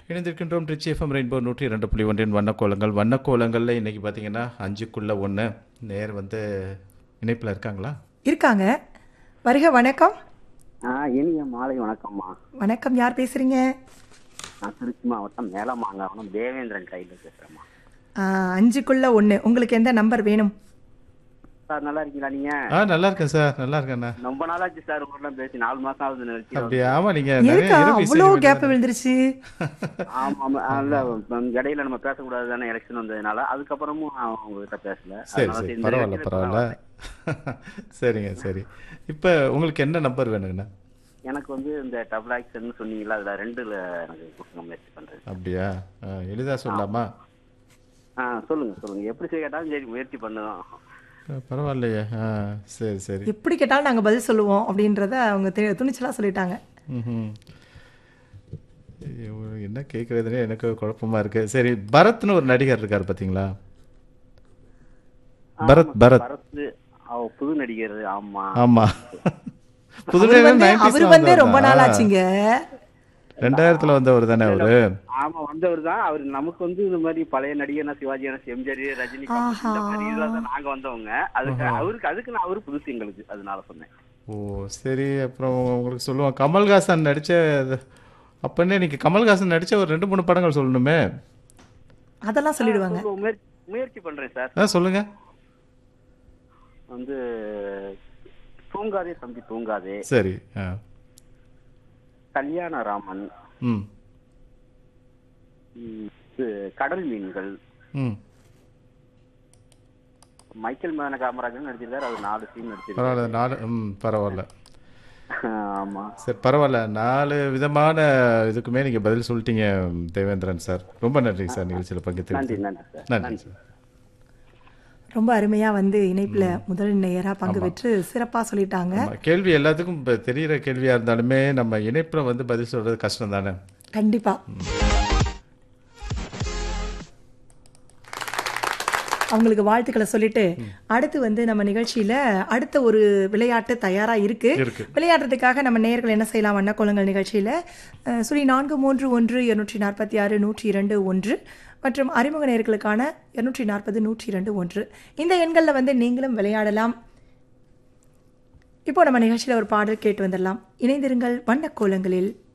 இணைந்திருக்கின்றோம் rich FM rainbow நூற்றி இரண்டு புள்ளி ஒன்றின் வண்ணக்கோலங்கள் வண்ணக்கோலங்களில் இன்னைக்கு பார்த்தீங்கன்னா அஞ்சுக்குள்ள ஒன்று நேர் வந்து இணைப்பில் இருக்காங்களா இருக்காங்க வருக வணக்கம் ஆ இனிய மாலை வணக்கம்மா வணக்கம் யார் பேசுறீங்க நான் திருச்சி மாவட்டம் மேலமாங்காவனம் தேவேந்திரன் கையில் பேசுறேம்மா ஆ, அஞ்சுக்குள்ள ஒன்று உங்களுக்கு எந்த நம்பர் வேணும் சார் நல்லா இருக்கீங்களா நீங்க ஆ நல்லா இருக்கேன் சார் நல்லா இருக்கேண்ணா ரொம்ப நாளாச்சு சார் உங்களெல்லாம் பேசி நாலு மாசம் ஆகுது நினைச்சு அப்படி ஆமா நீங்க நிறைய இருக்கா இரவு இசை அவ்வளோ வெளியிட- கேப் விழுந்துருச்சு ஆமா ஆமா இல்ல உம், இடையில நம்ம பேசக்கூடாது தானே எலெக்ஷன் வந்ததுனால அதுக்கப்புறமும் நான் உங்ககிட்ட பேசல சரி அதனால சரி இந்த பரவாயில்ல இடத்துல பரவாயில்ல சரிங்க சரி இப்போ உங்களுக்கு என்ன நம்பர் வேணுங்கண்ணா எனக்கு வந்து இந்த டபுள் ஆக்ஷன் சொன்னீங்களா அதுல ரெண்டுல எனக்கு கொடுக்க முயற்சி பண்றேன் அப்படியா ஆ, எளிதா சொல்லலாமா ஆ சொல்லுங்க சொல்லுங்க எப்படி செய்ய கேட்டாலும் சரி முயற்சி பண்ணுவோம் ஆ, பரவாயில்லையே ஆ சரி சரி எப்படி கேட்டாலும் நாங்கள் பதில் சொல்லுவோம் அப்படின்றத அவங்க தெ- துணிச்சலா சொல்லிட்டாங்க ம்ஹும். ஐயோ, என்ன கேட்குறதுனே எனக்கு குழப்பமா இருக்கு சரி பரத்னு ஒரு நடிகர் இருக்கார் பாத்தீங்களா பரத் பரத் பரத்து அவ புது நடிகர் ஆமா ஆமா புது அவர் வந்து 90s ல அவர் வந்து ரொம்ப வந்தவர் நாள் தான். ஆச்சுங்க ரெண்டாயிரத்துல வந்தவர் தானே அவரு ஆமா வந்தவர் தான் அவர் நமக்கு வந்து இந்த மாதிரி பழைய நடிகர்னா சிவாஜி கணேசன், எம்ஜிஆர் ரஜினி கமல் இந்த மாதிரி இதெல்லாம் தான் நாங்க வந்தவங்க அதுக்கு அவருக்கு அதுக்கு நான் அவரு புதுசு எங்களுக்கு அதனால சொன்னேன் ஓ சரி அப்புறம் உங்களுக்கு சொல்லுவோம் கமல்ஹாசன் நடிச்ச அப்பன்னே நீங்க கமல்ஹாசன் நடிச்ச ஒரு ரெண்டு மூணு படங்கள் சொல்லணுமே அதெல்லாம் சொல்லிடுவாங்க சொல்லுங்க, முயற்சி முயற்சி பண்றேன் சார் ஆ சொல்லுங்க வந்து தூங்காதே தம்பி தூங்காதே சரி ஆ கல்யாண ராமன் ம் ம், இது கடல் மீன்கள் ம் மைக்கேல் மதன காமராஜன் நடிச்சிருக்காரு அவர் நாலு சீன் நடிச்சிருக்காரு பரவாயில்ல நாலு ம் பரவாயில்ல ஆமா சரி பரவாயில்ல நாலு விதமான இதுக்குமே நீங்க பதில் சொல்லிட்டீங்க தேவேந்திரன் சார் ரொம்ப நன்றி சார் நிகழ்ச்சியில் நன்றி பங்கேற்று நன்றி சார் நன்றி சார் ரொம்ப அருமையா வந்து இணைப்புல முதல் நேரா பங்கு பெற்று சிறப்பா சொல்லிட்டாங்க ஆமா, கேள்வி எல்லாத்துக்கும் இப்ப தெரியிற கேள்வியா இருந்தாலுமே நம்ம இணைப்புல வந்து பதில் சொல்றது கஷ்டம் தானே கண்டிப்பா அவங்களுக்கு வாழ்த்துக்களை சொல்லிட்டு அடுத்து வந்து நம்ம நிகழ்ச்சியில அடுத்த ஒரு விளையாட்டு தயாரா இருக்கு இருக்கு. விளையாடுறதுக்காக நம்ம நேயர்கள் என்ன செய்யலாம் வண்ணக்கோலங்கள் நிகழ்ச்சியில அஹ், சுழி நான்கு மூன்று ஒன்று இருநூற்றி நாற்பத்தி ஆறு நூற்றி இரண்டு ஒன்று மற்றும் அறிமுக நேயர்களுக்கான இருநூற்றி நாற்பது நூற்றி இரண்டு ஒன்று இந்த எண்களில் வந்து நீங்களும் விளையாடலாம் இப்போ நம்ம நிகழ்ச்சியில ஒரு பாடல் கேட்டு வந்துடலாம் இணைந்திருங்கள் வண்ணக்கோலங்களில்